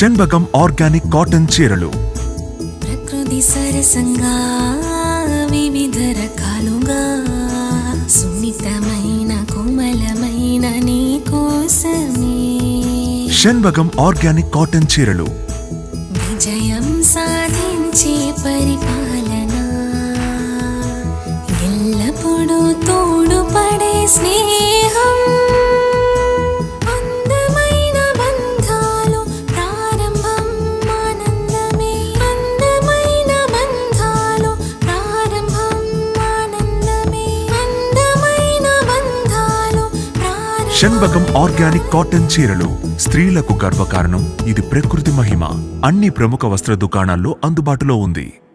షణ్బగం organic cotton చీరలు ప్రకృతి సరసంగా వివిధ రకాలుగా సున్నితమైన కోమలమైన నీ కోసమే షణ్బగం ఆర్గానిక్ కాటన్ చీరలు విజయం సాధించే పరిపాలన ఎల్లప్పుడూ తోడుపడే స్నేహం అందమైన బంధాలు ప్రారంభం ఆనందమే అందమైన బంధాలు ప్రారంభం ఆనందమే అందమైన బంధాలు ప్రారంభం షణ్బగం ఆర్గానిక్ కాటన్ చీరలు స్త్రీలకు గర్వకారణం ఇది ప్రకృతి మహిమ అన్ని ప్రముఖ వస్త్ర దుకాణాల్లో అందుబాటులో ఉంది